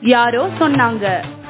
யாரோ சொன்னாங்க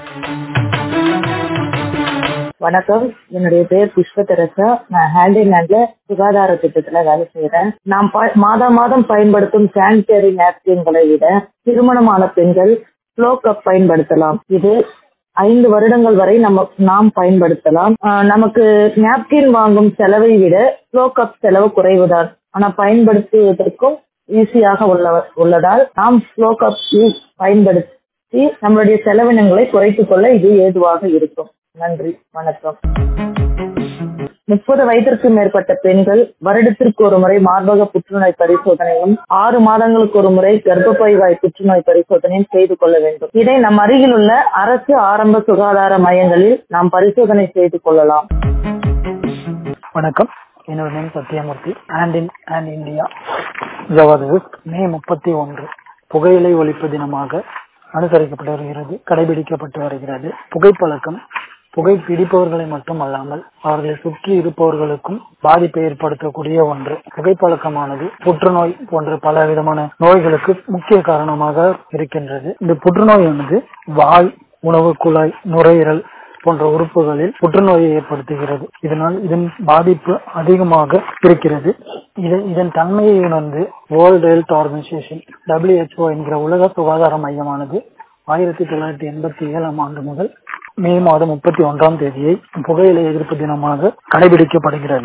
வணக்கம் என்னுடைய பேர் புஷ்ப தெரசா நான் ஹேண்ட் இன் ஹேண்ட்ல சுகாதார திட்டத்துல வேலை செய்யறேன் நாம் ப- மாதம் மாதம் பயன்படுத்தும் சானிட்டரி நாப்கின்களை விட திருமணமான பெண்கள் ஃப்ளோ கப் பயன்படுத்தலாம் இது ஐந்து வருடங்கள் வரை நம்ம நாம் பயன்படுத்தலாம் ஆஹ் நமக்கு நாப்கின் வாங்கும் செலவை விட ஃப்ளோ கப் செலவு குறைவுதான் ஆனா பயன்படுத்துவதற்கும் ஈஸியாக உள்ள உள்ளதால் நாம் ஃப்ளோ கப் பயன்படுத்தி நம்மளுடைய செலவினங்களை குறைத்துக் கொள்ள இது ஏதுவாக இருக்கும் நன்றி வணக்கம் முப்பது வயதிற்கு மேற்பட்ட பெண்கள் வருடத்திற்கு ஒரு முறை மார்பக புற்றுநோய் பரிசோதனையும் ஆறு மாதங்களுக்கு ஒரு முறை கர்ப்பப்பை வாய் புற்றுநோய் பரிசோதனையும் செய்து கொள்ள வேண்டும் இதை நம் அருகில் உள்ள அரசு ஆரம்ப சுகாதார மையங்களில் நாம் பரிசோதனை செய்து கொள்ளலாம் வணக்கம் என்னோட name Sathyamoorthy and in and India ஜவாதர் மே முப்பத்தி ஒன்று புகையிலை ஒழிப்பு தினமாக அனுசரிக்கப்பட்டு வருகிறது கடைபிடிக்கப்பட்டு வருகிறது புகைப்பழக்கம் புகை பிடிப்பவர்களை மட்டும் அல்லாமல் அவர்களை சுற்றி இருப்பவர்களுக்கும் பாதிப்பை ஏற்படுத்தக்கூடிய ஒன்று புகைப்பழக்கமானது புற்றுநோய் போன்ற பல விதமான நோய்களுக்கு முக்கிய காரணமாக இருக்கின்றது இந்த புற்றுநோயானது வாய் உணவு குழாய் நுரையீரல் போன்ற உறுப்புகளில் புற்றுநோயை ஏற்படுத்துகிறது இதனால் இதன் பாதிப்பு அதிகமாக இருக்கிறது இதை- இதன் தன்மையை உணர்ந்து வேர்ல்டு ஹெல்த் ஆர்கனைசேஷன் WHO என்கிற உலக சுகாதார மையமானது ஆயிரத்தி தொள்ளாயிரத்தி எண்பத்தி ஏழாம் ஆண்டு முதல் மே மாதம் முப்பத்தி ஒன்றாம் தேதியை புகையிலை எதிர்ப்பு தினமாக கடைபிடிக்கப்படுகிறது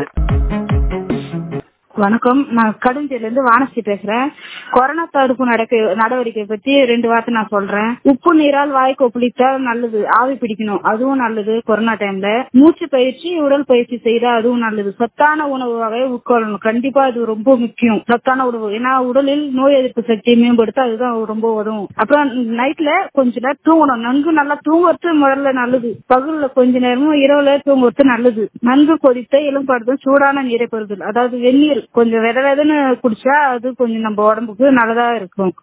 வணக்கம் நான் கடுஞ்சேரில இருந்து வானஸ்ரீ பேசுறேன் கொரோனா தடுப்பு நடக்க நடவடிக்கை பத்தி ரெண்டு வார்த்தை நான் சொல்றேன் உப்பு நீரால் வாய் கொப்பளித்தால் நல்லது ஆவி பிடிக்கணும் அதுவும் நல்லது கொரோனா டைம்ல மூச்சு பயிற்சி உடல் பயிற்சி செய்தா அதுவும் நல்லது சத்தான உணவு வகையை உட்கொள்ளணும் கண்டிப்பா அது ரொம்ப முக்கியம் சத்தான உணவு ஏன்னா உடலில் நோய் எதிர்ப்பு சக்தியை மேம்படுத்த அதுதான் ரொம்ப உதவும் அப்புறம் நைட்ல கொஞ்ச நேரம் தூங்கணும் நன்கு நல்லா தூங்குறது முதல்ல நல்லது பகல்ல கொஞ்ச நேரமும் இரவுல தூங்குறது நல்லது நன்கு கொதித்த இளம் படுத்தும் சூடான நீரை பெறுதல் அதாவது வெந்நீர் கொஞ்சம் வித விதன்னு குடிச்சா அது கொஞ்சம் நம்ம உடம்புக்கு நல்லதா இருக்கும்